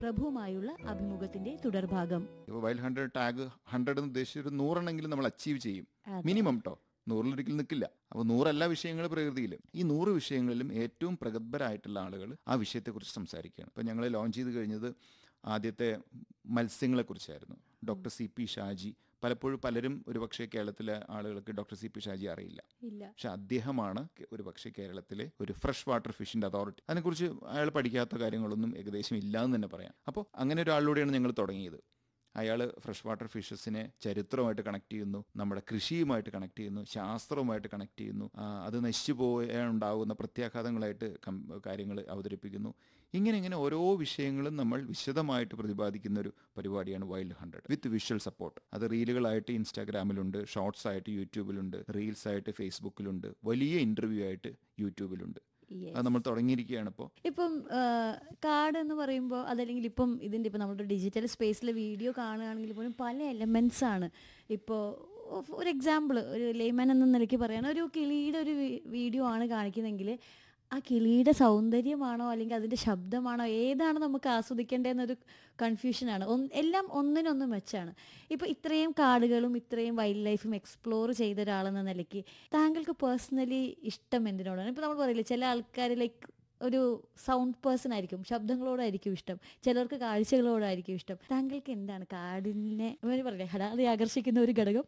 പ്രഭുവുമായുള്ള അഭിമുഖത്തിന്റെ തുടർഭാഗം ഇപ്പോൾ wild hundred tag hundred എന്ന് ഉദ്ദേശിച്ച് ഒരു നൂറെണ്ണെങ്കിലും നമ്മൾ അച്ചീവ് ചെയ്യും അതെ. മിനിമം കേട്ടോ നൂറിലൊരിക്കലും നിൽക്കില്ല അപ്പോൾ നൂറല്ല വിഷയങ്ങൾ പ്രകൃതിയിൽ ഈ നൂറ് വിഷയങ്ങളിലും ഏറ്റവും പ്രഗത്ഭരായിട്ടുള്ള ആളുകൾ ആ വിഷയത്തെക്കുറിച്ച് സംസാരിക്കുകയാണ് ഇപ്പോൾ ഞങ്ങൾ ലോഞ്ച് ചെയ്ത് കഴിഞ്ഞത് ആദ്യത്തെ മത്സ്യങ്ങളെക്കുറിച്ചായിരുന്നു ഡോക്ടർ സി പി ഷാജി പലപ്പോഴും പലരും ഒരുപക്ഷെ കേരളത്തിലെ ആളുകൾക്ക് ഡോക്ടർ സി പി ഷാജി അറിയില്ല ഇല്ല പക്ഷെ അദ്ദേഹമാണ് ഒരു പക്ഷേ കേരളത്തിലെ ഒരു ഫ്രഷ് വാട്ടർ ഫിഷിന്റെ അതോറിറ്റി അതിനെക്കുറിച്ച് അയാൾ പഠിക്കാത്ത കാര്യങ്ങളൊന്നും ഏകദേശം ഇല്ലാന്ന് തന്നെ പറയാം അപ്പോൾ അങ്ങനെ ഒരാളിലൂടെയാണ് ഞങ്ങൾ തുടങ്ങിയത് അയാൾ ഫ്രഷ് വാട്ടർ ഫിഷസിനെ ചരിത്രമായിട്ട് കണക്ട് ചെയ്യുന്നു നമ്മുടെ കൃഷിയുമായിട്ട് കണക്ട് ചെയ്യുന്നു ശാസ്ത്രവുമായിട്ട് കണക്ട് ചെയ്യുന്നു ആ, അത് നശിച്ചു പോയാലുണ്ടാകുന്ന പ്രത്യാഘാതങ്ങളായിട്ട് കാര്യങ്ങൾ അവതരിപ്പിക്കുന്നു ഇങ്ങനെ ഇങ്ങനെ ഓരോ വിഷയങ്ങളും നമ്മൾ വിശദമായിട്ട് പ്രതിപാദിക്കുന്ന ഒരു പരിപാടിയാണ് wild hundred with visual support അത് റീലുകളായിട്ട് ഇൻസ്റ്റാഗ്രാമിലുണ്ട് ഷോർട്സ് ആയിട്ട് യൂട്യൂബിലുണ്ട് റീൽസ് ആയിട്ട് ഫേസ്ബുക്കിലുണ്ട് വലിയ ഇന്റർവ്യൂ ആയിട്ട് യൂട്യൂബിലുണ്ട് Yes. അത് നമ്മൾ തുടങ്ങിയിരിക്കുകയാണ് ഇപ്പോൾ ഇപ്പം ആ, കാർഡ് എന്ന് പറയുമ്പോൾ അതല്ലെങ്കിൽ ഇപ്പം ഇതിൻ്റെ ഇപ്പം നമ്മുടെ ഡിജിറ്റൽ സ്പേസിൽ വീഡിയോ കാണുകയാണെങ്കിൽ പോലും പല എലമെൻസ് ആണ് ഇപ്പോൾ ഒരു എക്സാമ്പിൾ ഒരു ലേമൻ എന്ന നിലയ്ക്ക് പറയാണ് ഒരു കിളിയുടെ ഒരു വി- വീഡിയോ ആണ് കാണിക്കുന്നതെങ്കിൽ ആ കിളിയുടെ സൗന്ദര്യമാണോ അല്ലെങ്കിൽ അതിൻ്റെ ശബ്ദമാണോ ഏതാണ് നമുക്ക് ആസ്വദിക്കേണ്ടതെന്നൊരു കൺഫ്യൂഷനാണ് ഒന്ന് എല്ലാം ഒന്നിനൊന്ന് മെച്ചാണ് ഇപ്പോൾ ഇത്രയും കാടുകളും ഇത്രയും വൈൽഡ് ലൈഫും എക്സ്പ്ലോർ ചെയ്ത ഒരാളെന്ന നിലയ്ക്ക് താങ്കൾക്ക് പേഴ്സണലി ഇഷ്ടം എന്തിനോടാണ് ഇപ്പോൾ നമ്മൾ പറയില്ലേ ചില ആൾക്കാർ ലൈക്ക് ഒരു സൗണ്ട് പേഴ്സൺ ആയിരിക്കും ശബ്ദങ്ങളോടായിരിക്കും ഇഷ്ടം ചിലർക്ക് കാഴ്ചകളോടായിരിക്കും ഇഷ്ടം താങ്കൾക്ക് എന്താണ് കാടിനെ ഇവര് പറയില്ലേ ഹടാതെ ആകർഷിക്കുന്ന ഒരു ഘടകം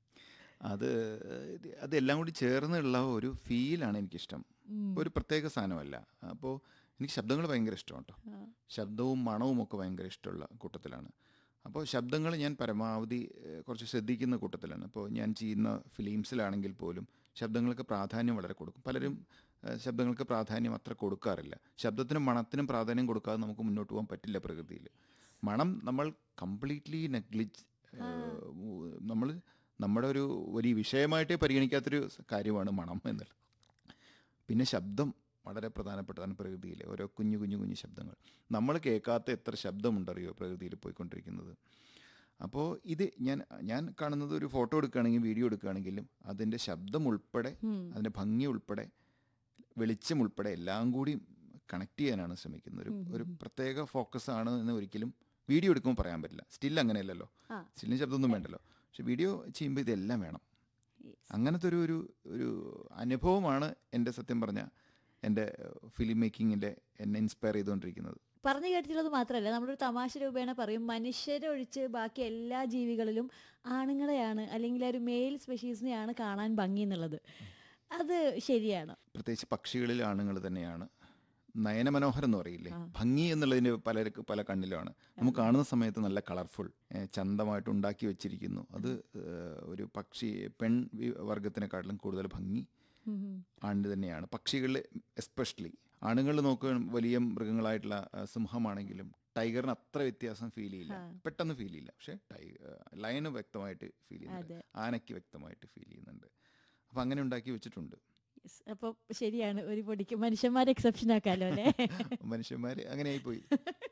അത് ഇത് അതെല്ലാം കൂടി ചേർന്നുള്ള ഒരു ഫീലാണ് എനിക്കിഷ്ടം ഒരു പ്രത്യേക സാധനമല്ല അപ്പോൾ എനിക്ക് ശബ്ദങ്ങൾ ഭയങ്കര ഇഷ്ടമാണ് കേട്ടോ ശബ്ദവും മണവും ഒക്കെ ഭയങ്കര ഇഷ്ടമുള്ള കൂട്ടത്തിലാണ് അപ്പോൾ ശബ്ദങ്ങൾ ഞാൻ പരമാവധി ഏഹ്, കുറച്ച് ശ്രദ്ധിക്കുന്ന കൂട്ടത്തിലാണ് അപ്പോൾ ഞാൻ ചെയ്യുന്ന ഫിലിംസിലാണെങ്കിൽ പോലും ശബ്ദങ്ങൾക്ക് പ്രാധാന്യം വളരെ കൊടുക്കും പലരും ഏഹ്, ശബ്ദങ്ങൾക്ക് പ്രാധാന്യം അത്ര കൊടുക്കാറില്ല ശബ്ദത്തിനും മണത്തിനും പ്രാധാന്യം കൊടുക്കാതെ നമുക്ക് മുന്നോട്ട് പോകാൻ പറ്റില്ല പ്രകൃതിയിൽ മണം നമ്മൾ കംപ്ലീറ്റ്ലി നെഗ്ലിജ് നമ്മൾ നമ്മുടെ ഒരു വലിയ വിഷയമായിട്ടേ പരിഗണിക്കാത്തൊരു കാര്യമാണ് മണം എന്നുള്ളത് പിന്നെ ശബ്ദം വളരെ പ്രധാനപ്പെട്ടതാണ് പ്രകൃതിയിൽ ഓരോ കുഞ്ഞു കുഞ്ഞു കുഞ്ഞു ശബ്ദങ്ങൾ നമ്മൾ കേൾക്കാത്ത എത്ര ശബ്ദമുണ്ടറിയോ പ്രകൃതിയിൽ പോയിക്കൊണ്ടിരിക്കുന്നത് അപ്പോൾ ഇത് ഞാൻ ഞാൻ കാണുന്നത് ഒരു ഫോട്ടോ എടുക്കുകയാണെങ്കിൽ വീഡിയോ എടുക്കുകയാണെങ്കിലും അതിൻ്റെ ശബ്ദം ഉൾപ്പെടെ അതിൻ്റെ ഭംഗി ഉൾപ്പെടെ വെളിച്ചം ഉൾപ്പെടെ എല്ലാം കൂടി കണക്ട് ചെയ്യാനാണ് ശ്രമിക്കുന്നത് ഒരു ഒരു പ്രത്യേക ഫോക്കസ് ആണ് എന്ന് ഒരിക്കലും വീഡിയോ എടുക്കുമ്പോൾ പറയാൻ പറ്റില്ല സ്റ്റിൽ അങ്ങനെയല്ലല്ലോ ആ. സ്റ്റില്ലിന് ശബ്ദമൊന്നും വേണ്ടല്ലോ പക്ഷെ വീഡിയോ ചെയ്യുമ്പോൾ ഇതെല്ലാം വേണം അങ്ങനത്തെ ഒരു ഒരു ഒരു അനുഭവമാണ് എൻ്റെ സത്യം പറഞ്ഞ എൻ്റെ ഫിലിം മേക്കിങ്ങിൻ്റെ എന്നെ ഇൻസ്പയർ ചെയ്തുകൊണ്ടിരിക്കുന്നത് പറഞ്ഞു കേട്ടിട്ടുള്ളത് മാത്രമല്ല നമ്മളൊരു തമാശ രൂപേണ പറയും മനുഷ്യരൊഴിച്ച് ബാക്കി എല്ലാ ജീവികളിലും ആണുങ്ങളെയാണ് അല്ലെങ്കിൽ ആ ഒരു മെയിൽ സ്പെഷീസിനെയാണ് കാണാൻ ഭംഗി എന്നുള്ളത് അത് ശരിയാണ് പ്രത്യേകിച്ച് പക്ഷികളിൽ ആണുങ്ങൾ തന്നെയാണ് നയനമനോഹരം എന്ന് പറയില്ലേ ഭംഗി എന്നുള്ളതിന് പലർക്ക് പല കണ്ണിലാണ് നമുക്ക് കാണുന്ന സമയത്ത് നല്ല കളർഫുൾ ചന്തമായിട്ട് ഉണ്ടാക്കി വെച്ചിരിക്കുന്നു അത് ഏഹ്, ഒരു പക്ഷി പെൺ വി- വർഗത്തിനെക്കാട്ടിലും കൂടുതൽ ഭംഗി ആണ് തന്നെയാണ് പക്ഷികളിൽ എസ്പെഷ്യലി ആണുങ്ങൾ നോക്കുക വലിയ മൃഗങ്ങളായിട്ടുള്ള ആ, സിംഹമാണെങ്കിലും ടൈഗറിന് അത്ര വ്യത്യാസം ഫീൽ ചെയ്യില്ല പെട്ടെന്ന് ഫീൽ ചെയ്യില്ല പക്ഷേ ടൈ ലയന് വ്യക്തമായിട്ട് ഫീൽ ചെയ്യുന്നുണ്ട് ആനയ്ക്ക് വ്യക്തമായിട്ട് ഫീൽ ചെയ്യുന്നുണ്ട് അപ്പം അങ്ങനെ ഉണ്ടാക്കി വെച്ചിട്ടുണ്ട് അപ്പോൾ ശരിയാണ് ഒരു പൊടിക്ക് മനുഷ്യന്മാരെ എക്സെപ്ഷൻ ആക്കാലോ അല്ലേ മനുഷ്യന്മാർ അങ്ങനെ ആയിപ്പോയി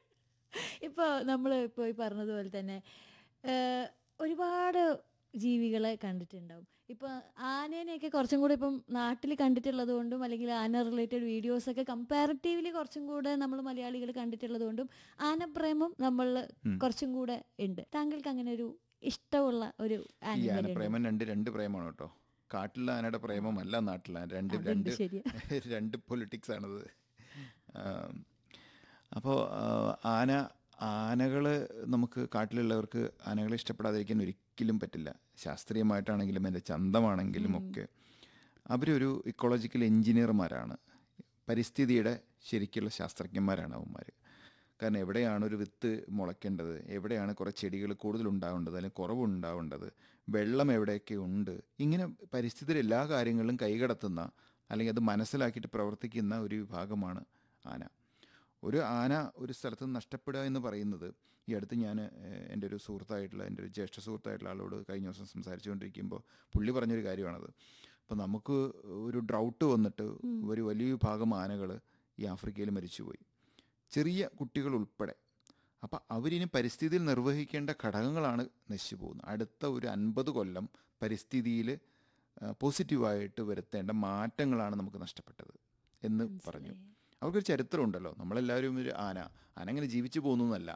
ഇപ്പോൾ നമ്മൾ ഇപ്പോൾ ഈ പറഞ്ഞതുപോലെ തന്നെ ഏഹ്, ഒരുപാട് ജീവികളെ കണ്ടിട്ടുണ്ടാവും ഇപ്പോൾ ആനേനെയൊക്കെ കുറച്ചും കൂടെ ഇപ്പം നാട്ടിൽ കണ്ടിട്ടുള്ളത് കൊണ്ടും അല്ലെങ്കിൽ ആന റിലേറ്റഡ് വീഡിയോസൊക്കെ കമ്പാരിറ്റീവ്ലി കുറച്ചും കൂടെ നമ്മൾ മലയാളികൾ കണ്ടിട്ടുള്ളത് കൊണ്ടും ആനപ്രേമം നമ്മൾ കുറച്ചും കൂടെ ഉണ്ട് താങ്കൾക്ക് അങ്ങനെ ഒരു ഇഷ്ടമുള്ള ഒരു ഈ ആനിമൽ ഉണ്ട് ആനപ്രേമം രണ്ട് രണ്ട് പ്രേമാണ് കേട്ടോ കാട്ടിലെ ആനയുടെ പ്രേമമല്ല നാട്ടിലെ ആന. രണ്ട് അതുണ്ട് രണ്ട് ശരിയാ. രണ്ട് പൊളിറ്റിക്സ് ആണത് അപ്പോൾ ആന ആനകൾ നമുക്ക് കാട്ടിലുള്ളവർക്ക് ആനകളെ ഇഷ്ടപ്പെടാതിരിക്കാൻ ഒരിക്കലും പറ്റില്ല ശാസ്ത്രീയമായിട്ടാണെങ്കിലും എൻ്റെ ചന്തമാണെങ്കിലും ഒക്കെ അവരൊരു ഇക്കോളജിക്കൽ എഞ്ചിനീയർമാരാണ് പരിസ്ഥിതിയുടെ ശരിക്കുള്ള ശാസ്ത്രജ്ഞന്മാരാണ് അവന്മാർ കാരണം എവിടെയാണ് ഒരു വിത്ത് മുളയ്ക്കേണ്ടത് എവിടെയാണ് കുറേ ചെടികൾ കൂടുതൽ ഉണ്ടാവേണ്ടത് അല്ലെങ്കിൽ കുറവുണ്ടാവേണ്ടത് വെള്ളം എവിടെയൊക്കെ ഉണ്ട് ഇങ്ങനെ പരിസ്ഥിതിയുടെ എല്ലാ കാര്യങ്ങളിലും കൈകടത്തുന്ന അല്ലെങ്കിൽ അത് മനസ്സിലാക്കിയിട്ട് പ്രവർത്തിക്കുന്ന ഒരു വിഭാഗമാണ് ആന ഒരു ആന ഒരു സ്ഥലത്ത് നിന്ന് നഷ്ടപ്പെടുക എന്ന് പറയുന്നത് ഈ അടുത്ത് ഞാൻ ഏഹ്, എൻ്റെ ഒരു സുഹൃത്തായിട്ടുള്ള എൻ്റെ ഒരു ജ്യേഷ്ഠ സുഹൃത്തായിട്ടുള്ള ആളോട് കഴിഞ്ഞ ദിവസം സംസാരിച്ചുകൊണ്ടിരിക്കുമ്പോൾ പുള്ളി പറഞ്ഞൊരു കാര്യമാണത് അപ്പോൾ നമുക്ക് ഒരു ഡ്രൗട്ട് വന്നിട്ട് ഒരു വലിയ വിഭാഗം ആനകൾ ഈ ആഫ്രിക്കയിൽ മരിച്ചുപോയി ചെറിയ കുട്ടികൾ ഉൾപ്പെടെ അപ്പം അവരിനി പരിസ്ഥിതിയിൽ നിർവഹിക്കേണ്ട ഘടകങ്ങളാണ് നശിച്ചു പോകുന്നത് അടുത്ത ഒരു അൻപത് കൊല്ലം പരിസ്ഥിതിയിൽ പോസിറ്റീവായിട്ട് വരുത്തേണ്ട മാറ്റങ്ങളാണ് നമുക്ക് നഷ്ടപ്പെട്ടത് എന്ന് പറഞ്ഞു അവർക്കൊരു ചരിത്രം ഉണ്ടല്ലോ നമ്മളെല്ലാവരും ഒരു ആന ആന അങ്ങനെ ജീവിച്ചു പോകുന്നതല്ല